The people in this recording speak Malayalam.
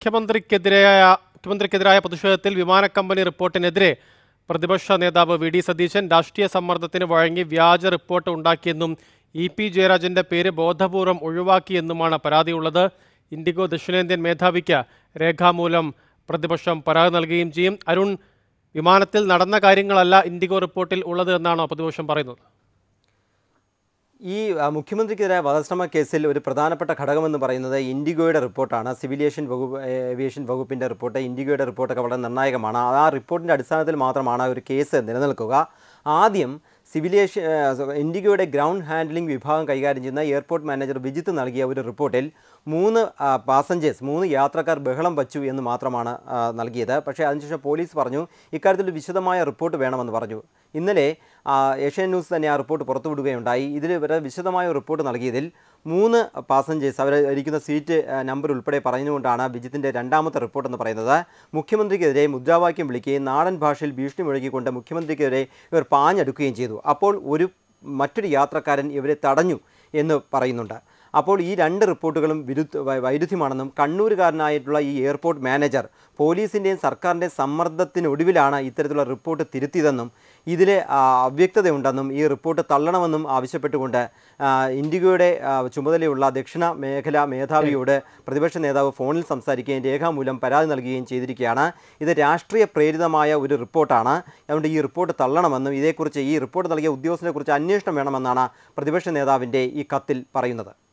മുഖ്യമന്ത്രിക്കെതിരായ മുഖ്യമന്ത്രിക്കെതിരായ പ്രതിഷേധത്തിൽ വിമാന കമ്പനി റിപ്പോർട്ടിനെതിരെ പ്രതിപക്ഷ നേതാവ് വി ഡി സതീശൻ രാഷ്ട്രീയ സമ്മർദ്ദത്തിന് വഴങ്ങി വ്യാജ റിപ്പോർട്ട് ഉണ്ടാക്കിയെന്നും ഇ പി ജയരാജന്റെ പേര് ബോധപൂർവം ഒഴിവാക്കിയെന്നുമാണ് പരാതിയുള്ളത് ഇൻഡിഗോ ദക്ഷിണേന്ത്യൻ മേധാവിക്ക് രേഖാമൂലം പ്രതിപക്ഷം പരാതി നൽകുകയും ചെയ്യും അരുൺ വിമാനത്തിൽ നടന്ന കാര്യങ്ങളല്ല ഇൻഡിഗോ റിപ്പോർട്ടിൽ ഉള്ളത് എന്നാണോ പ്രതിപക്ഷം പറയുന്നത് ഈ ആ, മുഖ്യമന്ത്രിക്കെതിരായ വധശ്രമ കേസിൽ ഒരു പ്രധാനപ്പെട്ട ഘടകമെന്ന് പറയുന്നത് ഇൻഡിഗോയുടെ റിപ്പോർട്ടാണ് സിവിലിയേഷൻ വകുപ്പ് ഏവിയേഷൻ വകുപ്പിൻ്റെ റിപ്പോർട്ട് ഇൻഡിഗോയുടെ റിപ്പോർട്ടൊക്കെ വളരെ നിർണായകമാണ് ആ റിപ്പോർട്ടിൻ്റെ അടിസ്ഥാനത്തിൽ മാത്രമാണ് ഒരു കേസ് നിലനിൽക്കുക ആദ്യം സിവിലിയേഷൻ ഇൻഡിഗോയുടെ ഗ്രൗണ്ട് ഹാൻഡ്ലിംഗ് വിഭാഗം കൈകാര്യം ചെയ്യുന്ന എയർപോർട്ട് മാനേജർ വിജിത്ത് നൽകിയ ഒരു റിപ്പോർട്ടിൽ മൂന്ന് പാസഞ്ചേഴ്സ് മൂന്ന് യാത്രക്കാർ ബഹളം വച്ചു എന്ന് മാത്രമാണ് ആ, നൽകിയത് പക്ഷേ അതിനുശേഷം പോലീസ് പറഞ്ഞു ഇക്കാര്യത്തിൽ ഒരു വിശദമായ റിപ്പോർട്ട് വേണമെന്ന് പറഞ്ഞു ഇന്നലെ ആ, ഏഷ്യൻ ന്യൂസ് തന്നെ ആ റിപ്പോർട്ട് പുറത്തുവിടുകയുണ്ടായി ഇതിൽ വളരെ വിശദമായ ഒരു റിപ്പോർട്ട് നൽകിയതിൽ മൂന്ന് പാസഞ്ചേഴ്സ് അവർ ഇരിക്കുന്ന സീറ്റ് ആ, നമ്പർ ഉൾപ്പെടെ പറഞ്ഞുകൊണ്ടാണ് വിജിത്തിൻ്റെ രണ്ടാമത്തെ റിപ്പോർട്ട് എന്ന് പറയുന്നത് മുഖ്യമന്ത്രിക്കെതിരെ മുദ്രാവാക്യം വിളിക്കുകയും നാടൻ ഭാഷയിൽ ഭീഷണി മുഴക്കിക്കൊണ്ട് മുഖ്യമന്ത്രിക്കെതിരെ ഇവർ പാഞ്ഞടുക്കുകയും ചെയ്തു അപ്പോൾ ഒരു മറ്റൊരു യാത്രക്കാരൻ ഇവരെ തടഞ്ഞു എന്ന് പറയുന്നുണ്ട് അപ്പോൾ ഈ രണ്ട് റിപ്പോർട്ടുകളും വിരുദ്ധ വൈ- വൈരുദ്ധ്യമാണെന്നും കണ്ണൂരുകാരനായിട്ടുള്ള ഈ എയർപോർട്ട് മാനേജർ പോലീസിൻ്റെയും സർക്കാരിൻ്റെയും സമ്മർദ്ദത്തിനൊടുവിലാണ് ഇത്തരത്തിലുള്ള റിപ്പോർട്ട് തിരുത്തിയതെന്നും ഇതിൽ അവ്യക്തതയുണ്ടെന്നും ഈ റിപ്പോർട്ട് തള്ളണമെന്നും ആവശ്യപ്പെട്ടുകൊണ്ട് ആ, ഇൻഡിഗോയുടെ ആ, ചുമതലയുള്ള ദക്ഷിണ മേഖല മേധാവിയോട് പ്രതിപക്ഷ നേതാവ് ഫോണിൽ സംസാരിക്കുകയും രേഖാമൂലം പരാതി നൽകുകയും ചെയ്തിരിക്കുകയാണ് ഇത് രാഷ്ട്രീയ പ്രേരിതമായ ഒരു റിപ്പോർട്ടാണ് അതുകൊണ്ട് ഈ റിപ്പോർട്ട് തള്ളണമെന്നും ഇതേക്കുറിച്ച് ഈ റിപ്പോർട്ട് നൽകിയ ഉദ്യോഗസ്ഥനെക്കുറിച്ച് അന്വേഷണം വേണമെന്നാണ് പ്രതിപക്ഷ നേതാവിൻ്റെ ഈ കത്തിൽ പറയുന്നത്